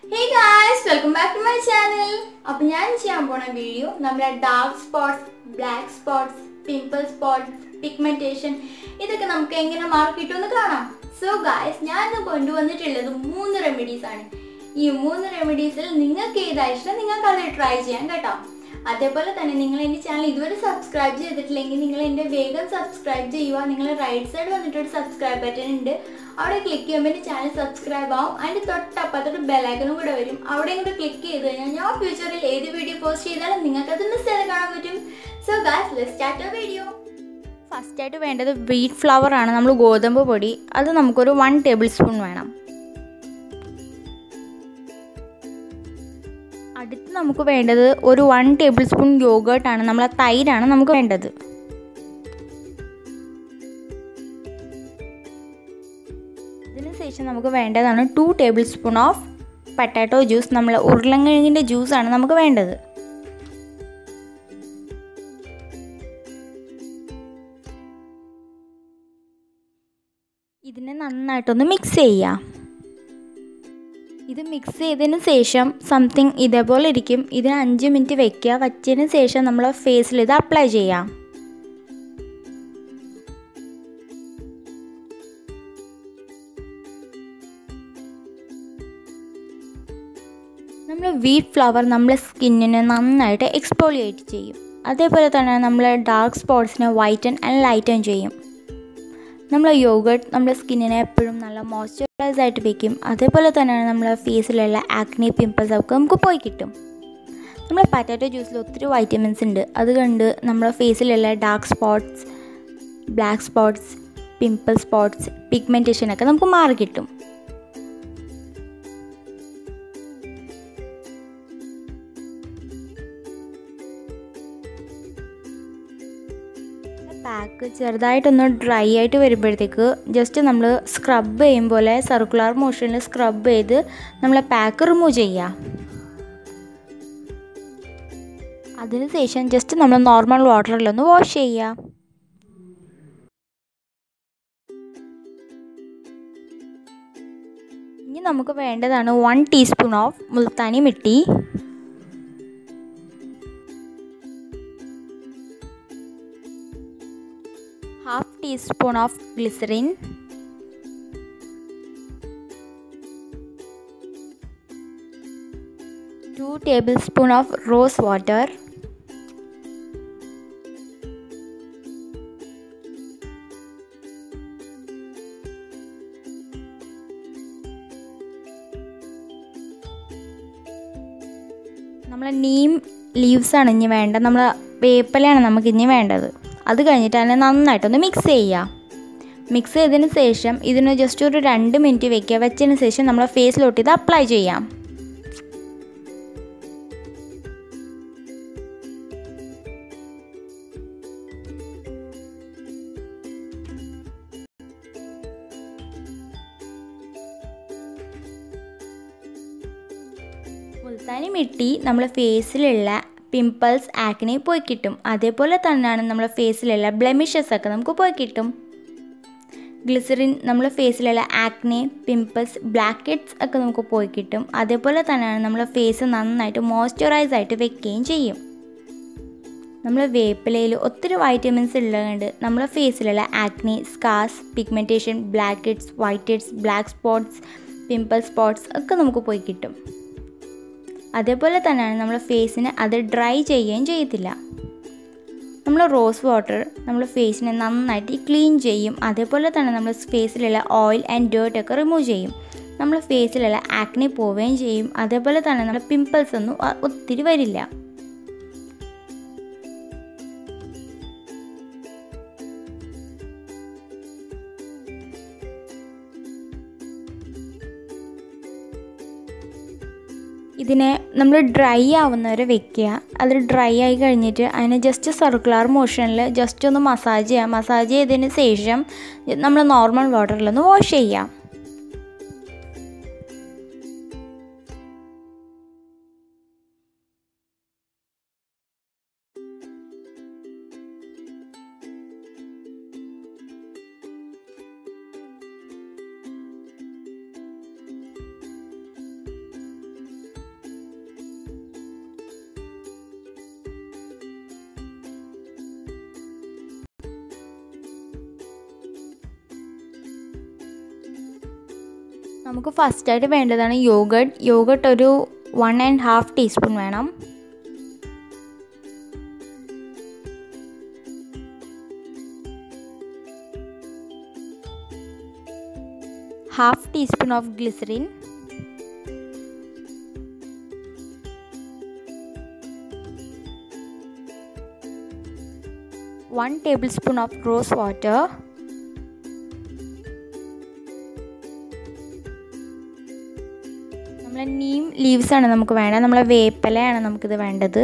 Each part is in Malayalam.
hey guys welcome back to my channel അപ്പൊ ഞാൻ ചെയ്യാൻ പോണ വീഡിയോ നമ്മുടെ dark spots black spots pimple spots pigmentation ഇതൊക്കെ നമുക്ക് എങ്ങനെ മാർക്ക് കിട്ടുമെന്ന് കാണാം സോ ഗായ്സ് ഞാൻ ഇന്ന് കൊണ്ടുവന്നിട്ടുള്ളത് മൂന്ന് റെമഡീസ് ആണ് ഈ മൂന്ന് റെമഡീസിൽ നിങ്ങൾക്ക് ഏതാ ഇഷ്ടം നിങ്ങൾക്ക് അത് ട്രൈ ചെയ്യാം കേട്ടോ അതേപോലെ തന്നെ നിങ്ങൾ എൻ്റെ ചാനൽ ഇതുവരെ സബ്സ്ക്രൈബ് ചെയ്തിട്ടില്ലെങ്കിൽ നിങ്ങൾ എൻ്റെ വേഗം സബ്സ്ക്രൈബ് ചെയ്യുക നിങ്ങൾ റൈറ്റ് സൈഡ് വന്നിട്ടൊരു സബ്സ്ക്രൈബ് ബട്ടൺ ഉണ്ട് അവിടെ ക്ലിക്ക് ചെയ്യുമ്പോൾ എൻ്റെ ചാനൽ സബ്സ്ക്രൈബ് ആവും അതിൻ്റെ തൊട്ടപ്പുറത്തൊരു ബെലൈക്കനും കൂടെ വരും അവിടെ കൂടെ ക്ലിക്ക് ചെയ്ത് കഴിഞ്ഞാൽ ഞാൻ ഫ്യൂച്ചറിൽ ഏത് വീഡിയോ പോസ്റ്റ് ചെയ്താലും നിങ്ങൾക്ക് അത് മിസ് ചെയ്ത് കാണാൻ പറ്റും so guys let start video first ആയിട്ട് വേണ്ടത് വീറ്റ് ഫ്ലവർ ആണ് നമ്മൾ ഗോതമ്പ് പൊടി അത് നമുക്കൊരു വൺ ടേബിൾ സ്പൂൺ വേണം അടുത്ത് നമുക്ക് വേണ്ടത് ഒരു വൺ ടേബിൾ സ്പൂൺ യോഗേർട്ടാണ് നമ്മളെ തൈരാണ് നമുക്ക് വേണ്ടത് അതിനുശേഷം നമുക്ക് വേണ്ടതാണ് two tablespoon of potato juice നമ്മൾ ഉരുളൻകിഴങ്ങിൻ്റെ ജ്യൂസാണ് നമുക്ക് വേണ്ടത് ഇതിനെ നന്നായിട്ടൊന്ന് മിക്സ് ചെയ്യുക ഇത് മിക്സ് ചെയ്തതിന് ശേഷം സംതിങ് ഇതേപോലെ ഇരിക്കും ഇതിന് അഞ്ച് മിനിറ്റ് വെക്കുക വച്ചതിന് ശേഷം നമ്മൾ ഫേസിൽ ഇത് അപ്ലൈ ചെയ്യാം നമ്മൾ വീറ്റ് ഫ്ലവർ നമ്മളെ സ്കിന്നിനെ നന്നായിട്ട് എക്സ്പോളിയേറ്റ് ചെയ്യും അതേപോലെ തന്നെ നമ്മൾ ഡാർക്ക് സ്പോട്ട്സിനെ വൈറ്റൻ ആൻഡ് ലൈറ്റൻ ചെയ്യും നമ്മൾ യോഗട്ട് നമ്മുടെ സ്കിന്നിനെ എപ്പോഴും നല്ല മോയ്സ്ചറൈസ് ആയിട്ട് വയ്ക്കും അതേപോലെ തന്നെയാണ് നമ്മളെ ഫേസിലുള്ള ആക്നി പിമ്പിൾസ് ഒക്കെ നമുക്ക് പോയി കിട്ടും നമ്മളെ പറ്റാറ്റോ ജ്യൂസിൽ ഒത്തിരി വൈറ്റമിൻസ് ഉണ്ട് അത് കണ്ട് നമ്മുടെ ഫേസിലുള്ള dark spots black spots pimple spots pigmentation ഒക്കെ നമുക്ക് മാറി കിട്ടും പാക്ക് ചെറുതായിട്ടൊന്ന് ഡ്രൈ ആയിട്ട് വരുമ്പോഴത്തേക്ക് ജസ്റ്റ് നമ്മൾ സ്ക്രബ് ചെയ്യും പോലെ സർക്കുലർ മോഷനിൽ സ്ക്രബ് ചെയ്ത് നമ്മളെ പാക്ക് റിമൂവ് ചെയ്യുക അതിനുശേഷം ജസ്റ്റ് നമ്മൾ നോർമൽ വാട്ടറിലൊന്ന് വാഷ് ചെയ്യുക ഇനി നമുക്ക് വേണ്ടതാണ് one teaspoon of multani mitti half teaspoon of glycerin two tablespoon of rose water നമ്മൾ നീം ലീവ്സ് ആണ് ഇനി വേണ്ടത് നമ്മൾ വേപ്പലയാണ് നമുക്ക് ഇനി വേണ്ടത് അത് കഴിഞ്ഞിട്ട് അതിനെ നന്നായിട്ടൊന്ന് മിക്സ് ചെയ്യുക മിക്സ് ചെയ്തതിന് ശേഷം ഇതിന് ജസ്റ്റ് ഒരു രണ്ട് മിനിറ്റ് വെക്കുക വെച്ചതിന് ശേഷം നമ്മൾ ഫേസിലോട്ട് ഇത് അപ്ലൈ ചെയ്യാം മുൾത്താനി മിട്ടി നമ്മുടെ ഫേസിലുള്ള പിമ്പിൾസ് ആക്നെ പോയി കിട്ടും അതേപോലെ തന്നെയാണ് നമ്മുടെ ഫേസിലുള്ള ബ്ലെമിഷസ് ഒക്കെ നമുക്ക് പോയി കിട്ടും ഗ്ലിസറിൻ നമ്മുടെ ഫേസിലുള്ള ആക്നെ പിമ്പിൾസ് ബ്ലാക്ക് ഹെഡ്സ് ഒക്കെ നമുക്ക് പോയി കിട്ടും അതേപോലെ തന്നെയാണ് നമ്മുടെ ഫേസ് നന്നായിട്ട് മോയ്സ്ചറൈസ് ആയിട്ട് വെക്കുകയും ചെയ്യും നമ്മൾ വേപ്പിലയിൽ ഒത്തിരി വൈറ്റമിൻസ് ഉള്ളതുകൊണ്ട് നമ്മുടെ ഫേസിലുള്ള acne scars pigmentation blackheads whiteheads black spots pimple spots ഒക്കെ നമുക്ക് പോയി കിട്ടും അതേപോലെ തന്നെയാണ് നമ്മുടെ ഫേസിനെ അത് ഡ്രൈ ചെയ്യുകയും ചെയ്യത്തില്ല നമ്മൾ റോസ് വാട്ടർ നമ്മുടെ ഫേസിനെ നന്നായിട്ട് ക്ലീൻ ചെയ്യും അതേപോലെ തന്നെ നമ്മുടെ ഫേസിലുള്ള ഓയിൽ ആൻഡ് ഡേർട്ട് ഒക്കെ റിമൂവ് ചെയ്യും നമ്മുടെ ഫേസിലുള്ള ആക്നി പോവുകയും ചെയ്യും അതേപോലെ തന്നെ നമ്മുടെ പിമ്പിൾസ് ഒന്നും ഒത്തിരി വരില്ല ഇതിനെ നമ്മൾ ഡ്രൈ ആവുന്നവരെ വെക്കുക അത് ഡ്രൈ ആയി കഴിഞ്ഞിട്ട് അതിനെ ജസ്റ്റ് സർക്കുലർ മോഷനിൽ ജസ്റ്റ് ഒന്ന് മസാജ് ചെയ്യുക മസാജ് ചെയ്തതിന് ശേഷം നമ്മൾ നോർമൽ വാട്ടറിലൊന്ന് വാഷ് ചെയ്യാം നമുക്ക് ഫസ്റ്റായിട്ട് വേണ്ടതാണ് യോഗട്ട് യോഗട്ട് ഒരു വൺ ആൻഡ് ഹാഫ് ടീസ്പൂൺ വേണം half teaspoon of glycerin one tablespoon of rose water നമ്മളെ നീം ലീവ്സ് ആണ് നമുക്ക് വേണ്ടത് നമ്മളെ വേപ്പിലയാണ് നമുക്കിത് വേണ്ടത്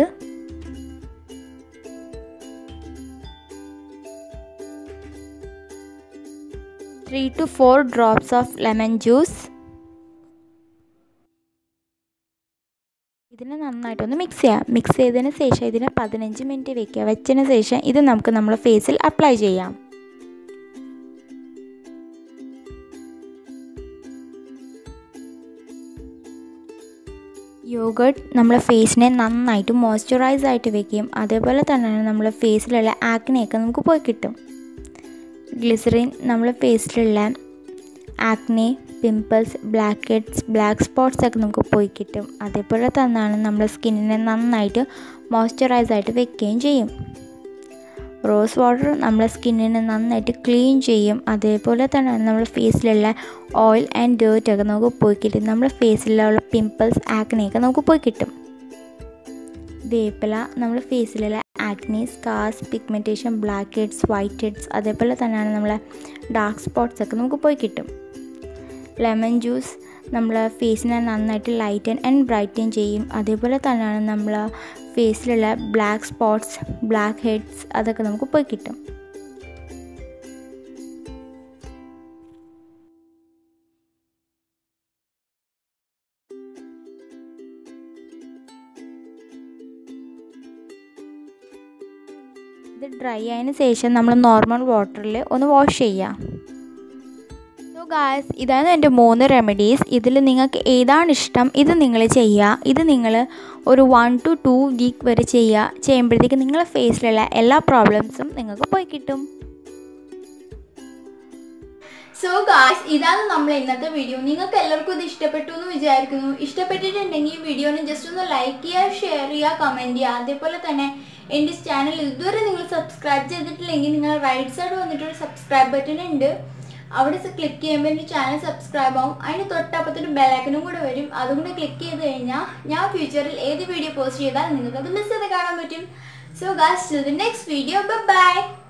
three to four drops of lemon juice ഇതിനെ നന്നായിട്ടൊന്ന് മിക്സ് ചെയ്യാം മിക്സ് ചെയ്തതിന് ശേഷം ഇതിനെ പതിനഞ്ച് മിനിറ്റ് വെക്കുക വെച്ചതിന് ശേഷം ഇത് നമുക്ക് നമ്മുടെ ഫേസിൽ അപ്ലൈ ചെയ്യാം യോഗട്ട് നമ്മളെ ഫേസിനെ നന്നായിട്ട് മോയ്സ്ചറൈസ് ആയിട്ട് വെക്കുകയും അതേപോലെ തന്നെയാണ് നമ്മളെ ഫേസിലുള്ള ആക്നെയൊക്കെ നമുക്ക് പോയി കിട്ടും ഗ്ലിസറിൻ നമ്മളെ ഫേസിലുള്ള acne pimples blackheads black spots ഒക്കെ നമുക്ക് പോയി കിട്ടും അതേപോലെ തന്നെയാണ് നമ്മുടെ സ്കിന്നിനെ നന്നായിട്ട് മോയ്സ്ചറൈസ് ആയിട്ട് വെക്കുകയും ചെയ്യും റോസ് വാട്ടർ നമ്മളെ സ്കിന്നിനെ നന്നായിട്ട് ക്ലീൻ ചെയ്യും അതേപോലെ തന്നെയാണ് നമ്മുടെ ഫേസിലുള്ള ഓയിൽ ആൻഡ് ഡേർട്ട് ഒക്കെ നമുക്ക് പോയി കിട്ടും നമ്മുടെ ഫേസിലുള്ള പിമ്പിൾസ് ആക്നെയൊക്കെ നമുക്ക് പോയി കിട്ടും വേപ്പില നമ്മുടെ ഫേസിലുള്ള acne scars pigmentation blackheads whiteheads അതേപോലെ തന്നെയാണ് നമ്മളെ ഡാർക്ക് സ്പോട്ട്സ് ഒക്കെ നമുക്ക് പോയി കിട്ടും ലെമൺ ജ്യൂസ് നമ്മളെ ഫേസിനെ നന്നായിട്ട് ലൈറ്റൻ ആൻഡ് ബ്രൈറ്റൻ ചെയ്യും അതേപോലെ തന്നെയാണ് നമ്മൾ ഫേസിലുള്ള ബ്ലാക്ക് സ്പോട്ട്സ് ബ്ലാക്ക് ഹെഡ്സ് അതൊക്കെ നമുക്ക് പോയി കിട്ടും ഇത് ഡ്രൈ ആയതിന് ശേഷം നമ്മൾ നോർമൽ വാട്ടറിൽ ഒന്ന് വാഷ് ചെയ്യാം സോ ഗായ്സ് ഇതാണ് എൻ്റെ മൂന്ന് റെമഡീസ് ഇതിൽ നിങ്ങൾക്ക് ഏതാണ് ഇഷ്ടം ഇത് നിങ്ങൾ ചെയ്യുക ഇത് നിങ്ങൾ ഒരു വൺ ടു ടു വീക്ക് വരെ ചെയ്യുക ചെയ്യുമ്പോഴത്തേക്ക് നിങ്ങളുടെ ഫേസിലുള്ള എല്ലാ പ്രോബ്ലംസും നിങ്ങൾക്ക് പോയി കിട്ടും സോ ഗായ്സ് ഇതാണ് നമ്മൾ ഇന്നത്തെ വീഡിയോ നിങ്ങൾക്ക് എല്ലാവർക്കും ഇത് ഇഷ്ടപ്പെട്ടു എന്ന് വിചാരിക്കുന്നു ഇഷ്ടപ്പെട്ടിട്ടുണ്ടെങ്കിൽ വീഡിയോനെ ജസ്റ്റ് ഒന്ന് ലൈക്ക് ചെയ്യുക ഷെയർ ചെയ്യുക കമൻറ്റ് ചെയ്യുക അതേപോലെ തന്നെ എൻ്റെ ചാനൽ ഇതുവരെ നിങ്ങൾ സബ്സ്ക്രൈബ് ചെയ്തിട്ടില്ലെങ്കിൽ നിങ്ങൾ റൈറ്റ് സൈഡ് വന്നിട്ടൊരു സബ്സ്ക്രൈബ് ബട്ടൺ ഉണ്ട് അവിടെ ക്ലിക്ക് ചെയ്യുമ്പോൾ എൻ്റെ ചാനൽ സബ്സ്ക്രൈബ് ആവും അതിന് തൊട്ടപ്പത്തൊരു ബെലൈക്കനും കൂടെ വരും അതും കൂടെ ക്ലിക്ക് ചെയ്ത് കഴിഞ്ഞാൽ ഞാൻ ഫ്യൂച്ചറിൽ ഏത് വീഡിയോ പോസ്റ്റ് ചെയ്താൽ നിങ്ങൾക്ക് അത് മിസ് ചെയ്ത് കാണാൻ പറ്റും so guys to the next video by